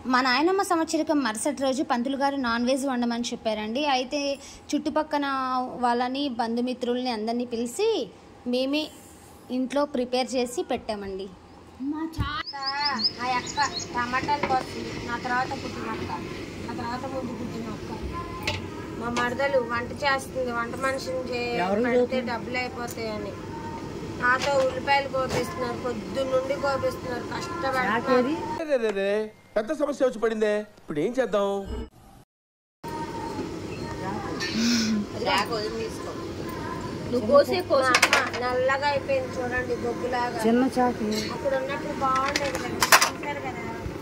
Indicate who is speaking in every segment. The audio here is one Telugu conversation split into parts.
Speaker 1: మా నాయనమ్మ సంవత్సరికం మరుసటి రోజు పంతులు గారు నాన్ వెజ్ వండమని చెప్పారండి అయితే చుట్టుపక్కన వాళ్ళని బంధుమిత్రుల్ని అందరినీ పిలిచి మేమే ఇంట్లో ప్రిపేర్ చేసి పెట్టామండి
Speaker 2: మా చాట ఆ అక్క టమాటాలు కోస్తుంది నా తర్వాత పుట్టిన అక్క నా తర్వాత ముందు పుట్టిన అక్క మా మరదలు వంట చేస్తుంది వంట మనిషిని చే- పెడితే డబ్బులు అయిపోతాయని నాతో ఉల్లిపాయలు కోపిస్తున్నారు పొద్దున్న నుండి కోపిస్తున్నారు కష్టపడుతున్నారు
Speaker 3: రే, రే, రే. పెద్ద సమస్య వచ్చి పడిందే ఇప్పుడు ఏం చేద్దాం
Speaker 2: మా అమ్మ నల్లగా అయిపోయింది చూడండి బొగ్గులాగా చిన్న చాకు అప్పుడు ఉన్నప్పుడు బాగుండేది కదా చూశారు కదా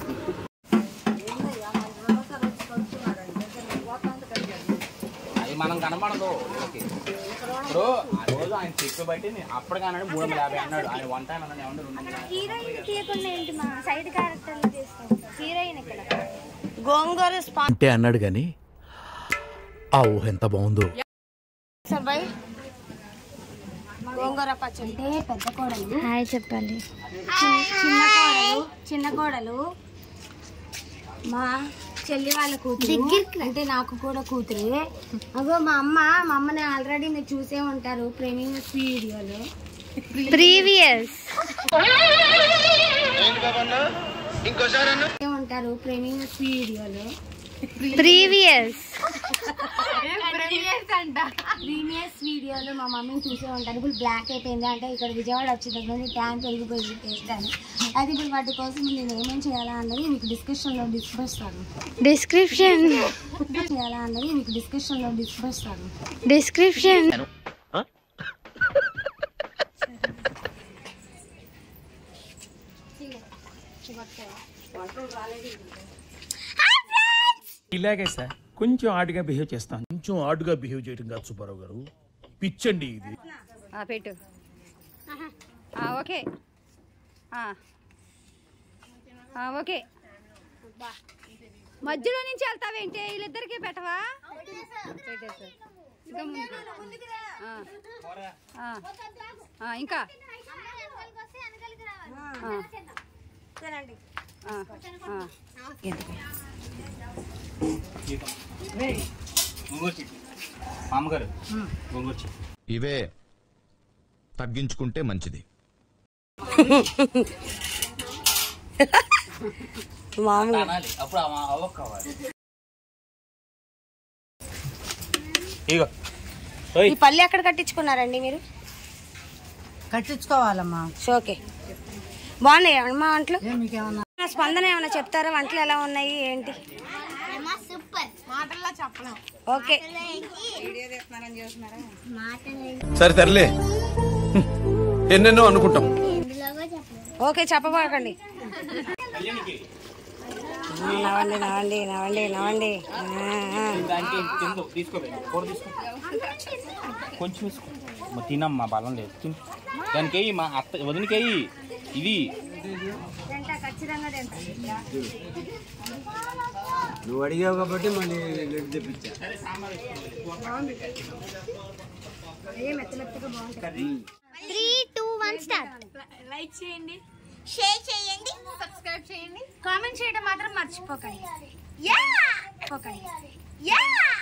Speaker 4: అది మనం కనపడదు ఓకే ఇప్పుడు ఆ రోజు ఆయన చెప్పి బట్టి నేను అప్పటికన్నాడు మూడు వందల యాభై అన్నాడు ఆయన వన్ టైం అన్నాడు ఏమన్నా రెండు వందల యాభై.
Speaker 2: హీరోయిన్ తీయకుండా ఏంటి మా సైడ్ క్యారెక్టర్లు చేస్తాం హీరోయిన్ ఇక్కడ గోంగూర స్పా
Speaker 5: అంటే అన్నాడు కానీ ఆ ఊహ ఎంత బాగుందో
Speaker 2: సబాయ్ గోంగూర పచ్చడి పెద్ద కోడలు
Speaker 1: హాయ్ చెప్పాలి
Speaker 2: చిన్న కోడలు చిన్న కోడలు మా చెల్లి వాళ్ళ కూతురు అంటే నాకు కూడా కూతురే అగో మా అమ్మ మా అమ్మని ఆల్రెడీ మీరు చూసే ఉంటారు ప్రేమింగ్ వీడియోలో
Speaker 1: ప్రీవియస్
Speaker 2: చూసే ఉంటారు ప్రేమింగ్ వీడియోలో
Speaker 1: ప్రీవియస్
Speaker 2: ప్రీవియస్ వీడియోలో మా మమ్మీని చూసే ఉంటారు ఇప్పుడు బ్లాక్ అయిపోయింది అంటే ఇక్కడ విజయవాడ వచ్చే దగ్గర నుంచి ట్యాంక్ పెరిగిపోయింది టేస్ట్ అని అది ఇప్పుడు వాటి కోసం నేను ఏమేం చేయాలా అన్నది మీకు డిస్క్రిప్షన్లో డిస్కరిస్తాను
Speaker 1: డిస్క్రిప్షన్
Speaker 2: చేయాలా అన్నది మీకు డిస్క్రిప్షన్లో డిస్కరిస్తాను
Speaker 1: డిస్క్రిప్షన్
Speaker 6: ఇలాగే సార్ కొంచెం ఆడుగా బిహేవ్ చేస్తాను
Speaker 5: కొంచెం ఆడుగా బిహేవ్ చేయడం కాదు సుబ్బారావు గారు పిచ్చండి ఇది
Speaker 1: పెట్టు ఓకే ఓకే మధ్యలో నుంచి వెళ్తావేంటి వీళ్ళిద్దరికి పెట్టవా పెట్టేసా. ఇంకా ముందుకు. ఆ. ఆ. ఆ, ఇంకా ఆ. ఆ. ఆ.
Speaker 4: గోంగూర చట్నీ మా అమ్మగారు గోంగూర చట్నీ
Speaker 7: ఇవే తగ్గించుకుంటే మంచిది
Speaker 4: అనాలి అప్పుడు ఆ అవ్వ కావాలి ఇగో
Speaker 2: ఈ పళ్ళు ఎక్కడ కట్టించుకున్నారండి మీరు
Speaker 8: కట్టించుకోవాలమ్మా
Speaker 2: ఓకే బాగున్నాయి అమ్మా వంటలు నా స్పందన ఏమైనా చెప్తారా వంటలు ఎలా ఉన్నాయి ఏంటి ఓకే
Speaker 3: సరే తరలే ఎన్నెన్నో అనుకుంటాం
Speaker 2: ఓకే చెప్పబాకండి నవ్వండి నవ్వండి నవ్వండి నవ్వండి ఆ, ఆ.
Speaker 4: దానికి తిందు తీసుకో కూర తీసుకో కొంచెం తీసుకో మా తినమ్మా బలం లేదు తిను దానికి వెయ్యి మా అత్త వదినకి వెయ్యి ఇది
Speaker 2: తింటా, ఖచ్చితంగా తింటా.
Speaker 9: నువ్వు అడిగావు కాబట్టి మళ్ళీ లడ్డు తెప్పించా
Speaker 2: ఏ మెత్త మెత్తగా బాగుంటుంది
Speaker 1: three two one start
Speaker 2: like చేయండి
Speaker 1: షేర్ చేయండి సబ్స్క్రైబ్ చేయండి
Speaker 2: కామెంట్ చేయడం మాత్రం మర్చిపోకండి
Speaker 1: యా
Speaker 2: పోకండి
Speaker 1: యా